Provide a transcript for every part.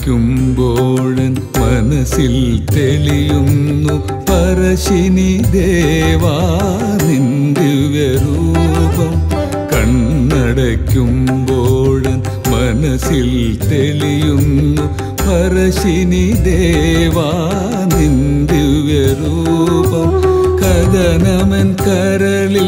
കണ്ണടയ്ക്കുമ്പോഴൻ മനസ്സിൽ തെളിയുന്നു പരശിനി ദേവാ നിന്റെ രൂപം കണ്ണടയ്ക്കുമ്പോഴൻ മനസ്സിൽ തെളിയുന്നു പരശിനി ദേവാ നിന്റെ രൂപം കഥനമൻ കരളിൽ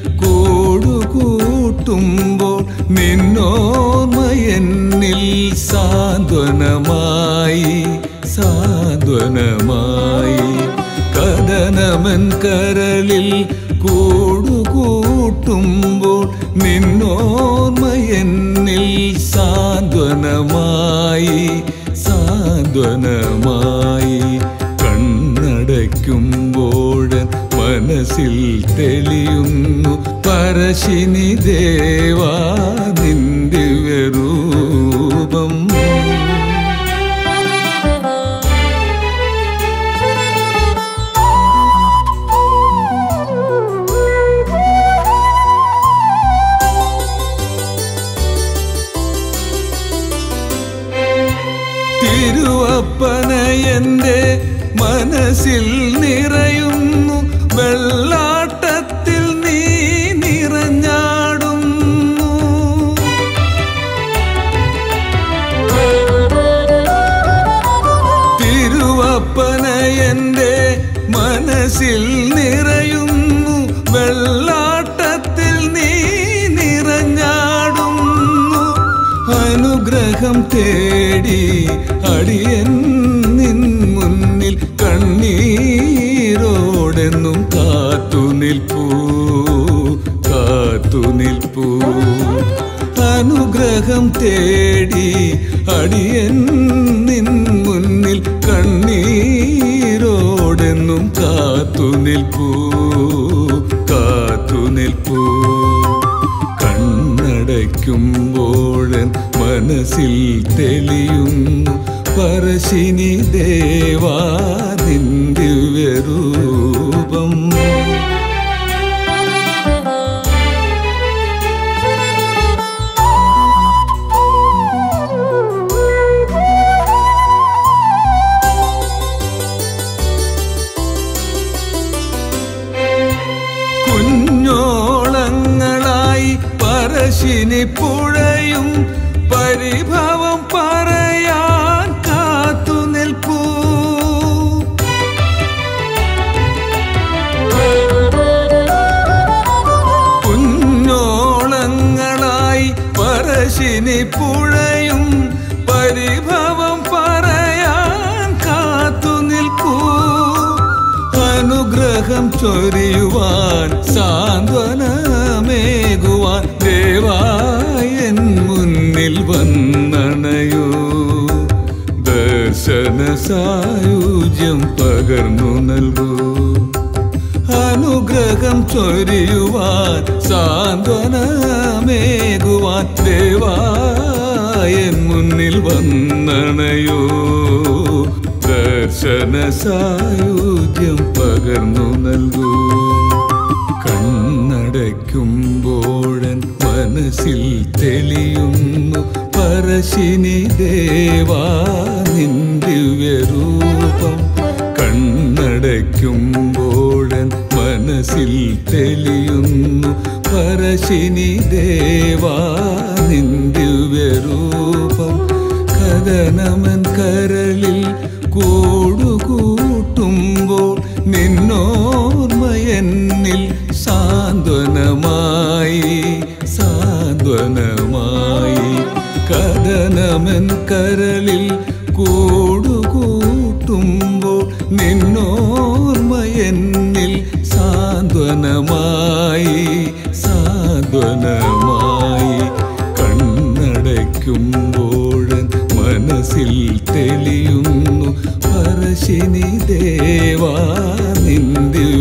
കൂടുകൂട്ടുമ്പോൾ നിന്നോർമ്മയെന്നിൽ സാന്ത്വനമായി സാന്ത്വനമായി കഥനമൻ കരളിൽ കൂടുകൂട്ടുമ്പോൾ നിന്നോർമ്മയെന്നിൽ സാന്ത്വനമായി സാന്ത്വനമായി കണ്ണടയ്ക്കുമ്പോഴൻ മനസ്സിൽ തെളിയുന്നു പരശിനി ദേവാ നിന്റെ രൂപം തിരുവപ്പന എൻ്റെ മനസ്സിൽ നിറയുന്നു വെള്ളാട്ടത്തിൽ നീ നിറഞ്ഞാടുന്നു തിരുവപ്പന എൻ്റെ മനസ്സിൽ നിറയുന്നു വെള്ളാട്ടത്തിൽ നീ നിറഞ്ഞാടുന്നു അനുഗ്രഹം തേടി അടിയൻ നിൻ മുന്നിൽ കണ്ണീരോടെന്നും കാത്തു നിൽപ്പൂ കാത്തു നിൽപ്പൂ അനുഗ്രഹം തേടി അടിയൻ നിൻ മുന്നിൽ കണ്ണീരോടെന്നും കാത്തു നിൽപ്പൂ കാത്തു നിൽപ്പൂ കണ്ണടയ്ക്കുമ്പോഴൻ മനസ്സിൽ തെളിയുന്നു പരശിനി ദേവാ നിന്റെ രൂപം കുഞ്ഞോളങ്ങളായി പരശിനി പുഴയും പരിഭവം പറയാൻ കാത്തു നിൽപ്പൂ കുഞ്ഞോളങ്ങളായി പരശിനി പുഴയും പരിഭവം പറയാൻ കാത്തു നിൽക്കൂ അനുഗ്രഹം ചൊരിയുവാൻ സാന്ത്വനമേകുവാൻ ദേവായൻ മുന്നിൽ വന്നണയോ ദർശന സായുജ്യം പകർന്നു നൽകൂ അനുഗ്രഹം ചൊരിയുവാൻ സാന്ത്വനമേകുവാൻ ദേവായൻ മുന്നിൽ വന്നണയോ ദർശന സായുജ്യം പകർന്നു നൽകൂ കണ്ണടയ്ക്കുമ്പോഴൻ മനസ്സിൽ തെളിയുന്നു പരശിനി ദേവാ നിന്റെ രൂപം കണ്ണടയ്ക്കുമ്പോഴൻ മനസ്സിൽ തെളിയുന്നു പരശിനി ദേവാ നിന്റെ രൂപം കഥനമൻ കരളിൽ കൂടുകൂട്ടുമ്പോൾ നിന്നോർമ്മയെന്നിൽ സാന്ത്വനമായി സാന്ത്വനമായി കഥനമൻ കരളിൽ കൂടുകൂട്ടുമ്പോൾ നിന്നോർമ്മയെന്നിൽ സാന്ത്വനമായി സാന്ത്വനമായി കണ്ണടയ്ക്കുമ്പോഴൻ മനസ്സിൽ തെളിയുന്നു പരശിനി ദേവാ നിന്റെ